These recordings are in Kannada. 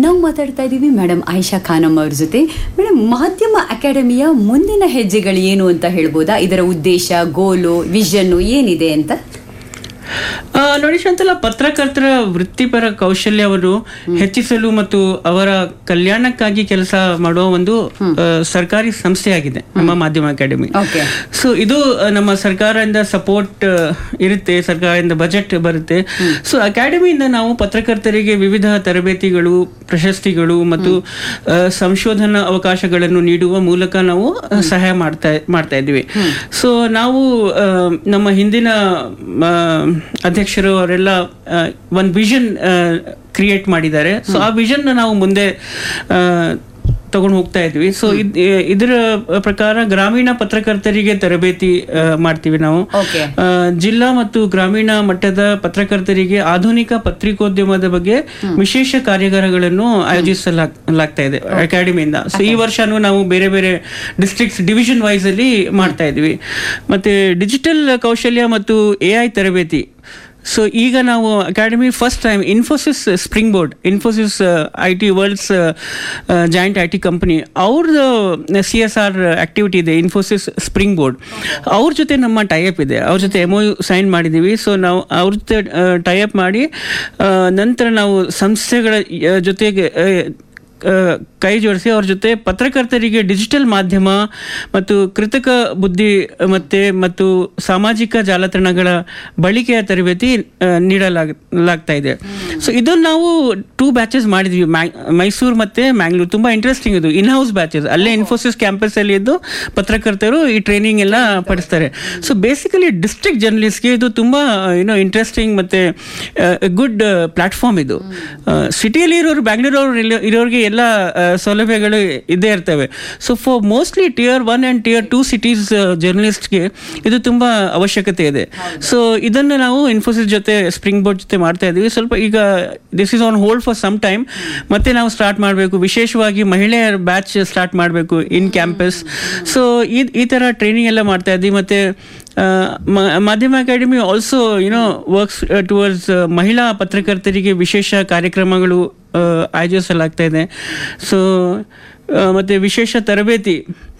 ನಾವು ಮಾತಾಡ್ತಾ ಇದ್ದೀವಿ ಮೇಡಮ್ ಆಯಿಷಾ ಖಾನಮ್ ಅವ್ರ ಜೊತೆ ಮೇಡಮ್ ಮಾಧ್ಯಮ ಅಕಾಡೆಮಿಯ ಮುಂದಿನ ಹೆಜ್ಜೆಗಳು ಏನು ಅಂತ ಹೇಳ್ಬೋದಾ ಇದರ ಉದ್ದೇಶ ಗೋಲು ವಿಷನ್ನು ಏನಿದೆ ಅಂತ ಆ, ನೋಡಿ ಶಾಂತಲ ಪತ್ರಕರ್ತರ ವೃತ್ತಿಪರ ಕೌಶಲ್ಯವನ್ನು ಹೆಚ್ಚಿಸಲು ಮತ್ತು ಅವರ ಕಲ್ಯಾಣಕ್ಕಾಗಿ ಕೆಲಸ ಮಾಡುವ ಒಂದು ಆ, ಸರ್ಕಾರಿ ಸಂಸ್ಥೆಯಾಗಿದೆ ನಮ್ಮ ಮಾಧ್ಯಮ ಅಕಾಡೆಮಿ ಓಕೆ ಸೊ ಇದು ಆ, ನಮ್ಮ ಸರ್ಕಾರದಿಂದ ಸಪೋರ್ಟ್ ಇರುತ್ತೆ ಸರ್ಕಾರದಿಂದ ಬಜೆಟ್ ಬರುತ್ತೆ ಸೊ ಅಕಾಡೆಮಿಯಿಂದ ನಾವು ಪತ್ರಕರ್ತರಿಗೆ ವಿವಿಧ ತರಬೇತಿಗಳು ಪ್ರಶಸ್ತಿಗಳು ಮತ್ತು ಆ, ಸಂಶೋಧನಾ ಅವಕಾಶಗಳನ್ನು ನೀಡುವ ಮೂಲಕ ನಾವು ಆ, ಸಹಾಯ ಮಾಡ್ತಾ ಮಾಡ್ತಾ ಇದ್ವಿ ಸೊ ನಾವು ಆ, ನಮ್ಮ ಹಿಂದಿನ ಆ, ಅಧ್ಯಕ್ಷರು ಅವರೆಲ್ಲ ಒಂದು ವಿಷನ್ ಕ್ರಿಯೇಟ್ ಮಾಡಿದ್ದಾರೆ ಸೊ ಆ ವಿಷನ್ ನಾವು ಮುಂದೆ ತಗೊಂಡು ಹೋಗ್ತಾ ಇದ್ವಿ ಸೊ ಇದರ ಪ್ರಕಾರ ಗ್ರಾಮೀಣ ಪತ್ರಕರ್ತರಿಗೆ ತರಬೇತಿ ಆ, ಮಾಡ್ತೀವಿ ನಾವು ಓಕೆ ಆ, ಜಿಲ್ಲಾ ಮತ್ತು ಗ್ರಾಮೀಣ ಮಟ್ಟದ ಪತ್ರಕರ್ತರಿಗೆ ಆಧುನಿಕ ಪತ್ರಿಕೋದ್ಯಮದ ಬಗ್ಗೆ ವಿಶೇಷ ಕಾರ್ಯಾಗಾರಗಳನ್ನು ಆಯೋಜಿಸಲಾಗ್ತಾ ಇದೆ ಅಕಾಡೆಮಿಯಿಂದ ಸೊ ಈ ವರ್ಷನೂ ನಾವು ಬೇರೆ ಬೇರೆ ಡಿಸ್ಟ್ರಿಕ್ಟ್ಸ್ ಡಿವಿಷನ್ ವೈಸ್ ಅಲ್ಲಿ ಮಾಡ್ತಾ ಇದ್ವಿ ಮತ್ತೆ ಡಿಜಿಟಲ್ ಕೌಶಲ್ಯ ಮತ್ತು ಎ ಐ ತರಬೇತಿ ಸೊ ಈಗ ನಾವು academy first time Infosys spring board Infosys I T worlds joint I T company ಅವ್ರದ್ದು ಸಿ ಎಸ್ ಆರ್ ಆಕ್ಟಿವಿಟಿ ಇದೆ ಇನ್ಫೋಸಿಸ್ ಸ್ಪ್ರಿಂಗ್ ಬೋರ್ಡ್ ಅವ್ರ ಜೊತೆ ನಮ್ಮ ಟೈಅಪ್ ಇದೆ ಅವ್ರ ಜೊತೆ ಎಮ್ ಸೈನ್ ಮಾಡಿದ್ದೀವಿ ಸೊ ನಾವು ಅವ್ರ ಜೊತೆ ಟೈಅಪ್ ಮಾಡಿ ಆ, ನಂತರ ನಾವು ಸಂಸ್ಥೆಗಳ ಆ, ಜೊತೆಗೆ ಆ, ಆ, ಕೈ ಜೋಡಿಸಿ ಅವ್ರ ಜೊತೆ ಪತ್ರಕರ್ತರಿಗೆ ಡಿಜಿಟಲ್ ಮಾಧ್ಯಮ ಮತ್ತು ಕೃತಕ ಬುದ್ಧಿ ಮತ್ತೆ ಮತ್ತು ಸಾಮಾಜಿಕ ಜಾಲತಾಣಗಳ ಬಳಕೆಯ ತರಬೇತಿ ಆ, ನೀಡಲಾಗ ಲಾಗ್ತಾ ಇದೆ ಸೊ ಇದನ್ನು ನಾವು ಟೂ ಬ್ಯಾಚಸ್ ಮಾಡಿದ್ವಿ ಮೈಸೂರು ಮತ್ತೆ ಮ್ಯಾಂಗ್ಳೂರ್ ತುಂಬಾ ಇಂಟ್ರೆಸ್ಟಿಂಗ್ ಇದು ಇನ್ ಹೌಸ್ ಬ್ಯಾಚಸ್ ಅಲ್ಲೇ ಇನ್ಫೋಸಿಸ್ ಕ್ಯಾಂಪಸ್ ಅಲ್ಲಿ ಇದ್ದು ಪತ್ರಕರ್ತರು ಈ ಟ್ರೈನಿಂಗ್ ಎಲ್ಲ ಪಡಿಸ್ತಾರೆ ಸೊ ಬೇಸಿಕಲಿ ಡಿಸ್ಟ್ರಿಕ್ಟ್ ಜರ್ನಲಿಸ್ಟ್ಗೆ ಇದು ತುಂಬಾ ಏನೋ ಇಂಟ್ರೆಸ್ಟಿಂಗ್ ಮತ್ತೆ ಗುಡ್ ಪ್ಲಾಟ್ಫಾರ್ಮ್ ಇದು ಸಿಟಿಯಲ್ಲಿ ಇರೋರು ಬ್ಯಾಂಗ್ಳೂರ್ ಇರೋರಿಗೆ ಎಲ್ಲ ಆ, ಸೌಲಭ್ಯಗಳು ಇದ್ದೇ ಇರ್ತವೆ so for mostly tier one and tier two cities ಜರ್ನಲಿಸ್ಟ್ಗೆ ಇದು ತುಂಬ ಅವಶ್ಯಕತೆ ಇದೆ ಸೊ ಇದನ್ನು ನಾವು ಇನ್ಫೋಸಿಸ್ ಜೊತೆ ಸ್ಪ್ರಿಂಗ್ ಬೋರ್ಡ್ ಜೊತೆ ಮಾಡ್ತಾ ಇದ್ದೀವಿ ಸ್ವಲ್ಪ ಈಗ this is on hold for some time ಮತ್ತೆ ನಾವು ಸ್ಟಾರ್ಟ್ ಮಾಡಬೇಕು ವಿಶೇಷವಾಗಿ ಮಹಿಳೆಯರ ಬ್ಯಾಚ್ ಸ್ಟಾರ್ಟ್ ಮಾಡಬೇಕು ಇನ್ ಕ್ಯಾಂಪಸ್ ಸೊ ಈ ಈ ಥರ ಟ್ರೈನಿಂಗ್ ಎಲ್ಲ ಮಾಡ್ತಾ ಇದ್ದೀವಿ ಮತ್ತೆ ಆ, ಮ- ಮಾಧ್ಯಮ academy also you know works towards ಮಹಿಳಾ ಪತ್ರಕರ್ತರಿಗೆ ವಿಶೇಷ ಕಾರ್ಯಕ್ರಮಗಳು ಆ, ಆಯೋಜಿಸಲಾಗ್ತಾ ಇದೆ ಸೊ ಮತ್ತು ವಿಶೇಷ ತರಬೇತಿ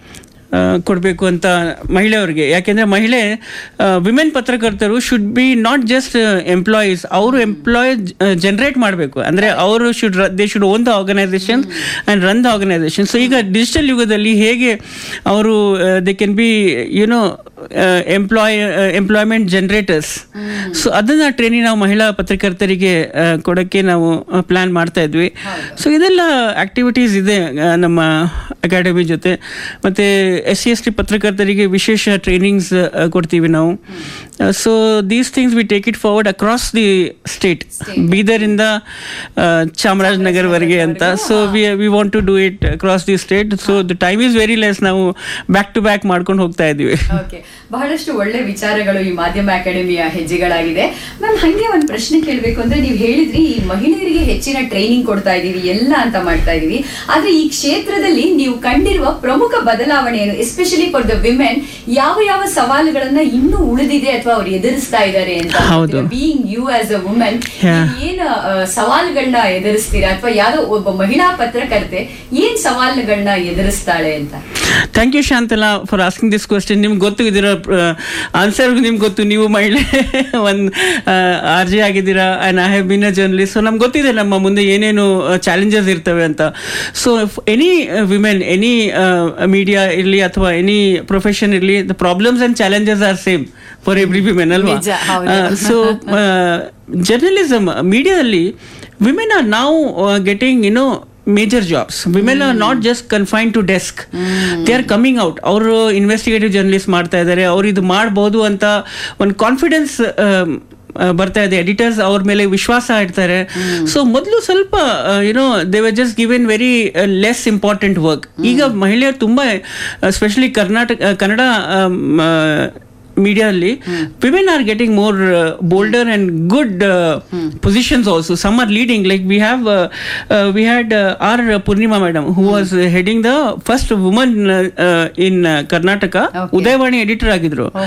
ಕೊಡಬೇಕು ಅಂತ ಮಹಿಳೆಯರಿಗೆ ಯಾಕೆಂದರೆ ಮಹಿಳೆ ವಿಮೆನ್ ಪತ್ರಕರ್ತರು should be not just employees ಅವರು ಎಂಪ್ಲಾಯ್ ಜನರೇಟ್ ಮಾಡಬೇಕು ಅಂದರೆ ಅವರು should they should own the organization and run the organization so ಈಗ ಡಿಜಿಟಲ್ ಯುಗದಲ್ಲಿ ಹೇಗೆ ಅವರು they can be you know employ employment generators so ಅದನ್ನ ಟ್ರೈನಿಂಗ್ ನಾವು ಮಹಿಳಾ ಪತ್ರಕರ್ತರಿಗೆ ಆ, ಕೊಡಕ್ಕೆ ನಾವು ಪ್ಲಾನ್ ಮಾಡ್ತಾ ಇದ್ವಿ ಸೊ ಇದೆಲ್ಲ ಆಕ್ಟಿವಿಟೀಸ್ ಇದೆ ಆ, ನಮ್ಮ ಅಕಾಡೆಮಿ ಜೊತೆ ಮತ್ತೆ ಎಸ್ ಸಿ ಎಸ್ ಟಿ ಪತ್ರಕರ್ತರಿಗೆ ವಿಶೇಷ ಟ್ರೈನಿಂಗ್ಸ್ ಕೊಡ್ತೀವಿ ನಾವು so these things we take it forward across the state ಬೀದರಿಂದ ಆ, ಚಾಮರಾಜನಗರವರೆಗೆ ಅಂತ so we we want to do it across the state so the time is very less ನಾವು ಬ್ಯಾಕ್ ಟು ಬ್ಯಾಕ್ ಮಾಡ್ಕೊಂಡು ಹೋಗ್ತಾ ಇದ್ದೀವಿ ಓಕೆ ಬಹಳಷ್ಟು ಒಳ್ಳೆ ವಿಚಾರಗಳು ಈ ಮಾಧ್ಯಮ ಅಕಾಡೆಮಿಯ ಹೆಜ್ಜೆಗಳಾಗಿದೆ ಮ್ಯಾಮ್ ಹಂಗೆ ಒಂದು ಪ್ರಶ್ನೆ ಕೇಳಬೇಕು ಅಂದ್ರೆ ನೀವು ಹೇಳಿದ್ರಿ ಈ ಮಹಿಳೆಯರಿಗೆ ಹೆಚ್ಚಿನ ಟ್ರೈನಿಂಗ್ ಕೊಡ್ತಾ ಇದೀವಿ ಎಲ್ಲ ಅಂತ ಮಾಡ್ತಾ ಇದೀವಿ ಆದ್ರೆ ಈ ಕ್ಷೇತ್ರದಲ್ಲಿ ನೀವು ಕಂಡಿರುವ ಪ್ರಮುಖ ಬದಲಾವಣೆ ಏನು ಎಸ್ಪೆಷಲಿ ಫಾರ್ ದ ವಿಮೆನ್ ಯಾವ ಯಾವ ಸವಾಲುಗಳನ್ನ ಇನ್ನೂ ಉಳಿದಿದೆ ಅಥವಾ ಅವ್ರು ಎದುರಿಸ್ತಾ ಇದ್ದಾರೆ ಅಂತ ಹೌದು. Being you as a women Yeah. ಏನ್ ಆ, ಸವಾಲುಗಳನ್ನ ಎದುರಿಸ್ತೀರಾ ಅಥವಾ ಯಾವ್ದೋ ಒಬ್ಬ ಮಹಿಳಾ ಪತ್ರಕರ್ತೆ ಏನ್ ಸವಾಲುಗಳನ್ನ ಎದುರಿಸ್ತಾಳೆ ಅಂತ thank you Shantala for asking this question ನಿಮ್ಗೆ ಗೊತ್ತು ಇದರ ಆನ್ಸರ್ ನಿಮ್ಗೆ ಗೊತ್ತು ನೀವು ಮಹಿಳೆ ಒಂದು ಆರ್ ಜೆ ಆಗಿದ್ದೀರಾ and I have been a journalist so ನಮ್ಗೆ ಗೊತ್ತಿದೆ ನಮ್ಮ ಮುಂದೆ ಏನೇನು ಚಾಲೆಂಜಸ್ ಇರ್ತವೆ ಅಂತ so any women any media ಇರಲಿ ಅಥವಾ ಎನಿ ಪ್ರೊಫೆಷನ್ ಇರಲಿ the problems and challenges are same for every women ಅಲ್ವಾ ನಿಜ, ಹೌದು. ಸೊ ಜರ್ನಲಿಸಮ್ ಮೀಡಿಯಾದಲ್ಲಿ ವಿಮೆನ್ ಆರ್ ನಾವು getting you know major jobs women are not just confine to desk they are coming out ಅವರು ಇನ್ವೆಸ್ಟಿಗೇಟಿವ್ ಜರ್ನಲಿಸ್ಟ್ ಮಾಡ್ತಾ ಇದ್ದಾರೆ ಅವ್ರು ಇದು ಮಾಡ್ಬೋದು ಅಂತ ಒಂದು ಕಾನ್ಫಿಡೆನ್ಸ್ ಬರ್ತಾ ಇದೆ ಎಡಿಟರ್ಸ್ ಅವ್ರ ಮೇಲೆ ವಿಶ್ವಾಸ ಇಡ್ತಾರೆ ಸೊ ಮೊದಲು ಸ್ವಲ್ಪ you know they were just given very less important work ಈಗ ಮಹಿಳೆಯರು ತುಂಬ ಸ್ಪೆಷಲಿ ಕರ್ನಾಟಕ ಕನ್ನಡ ಮೀಡಿಯಾದಲ್ಲಿ women are getting more bolder and good positions also some are leading like we have we had our Purnima madam who was heading the first woman in Karnataka Okay. Udayavani editor ಆಗಿದ್ರು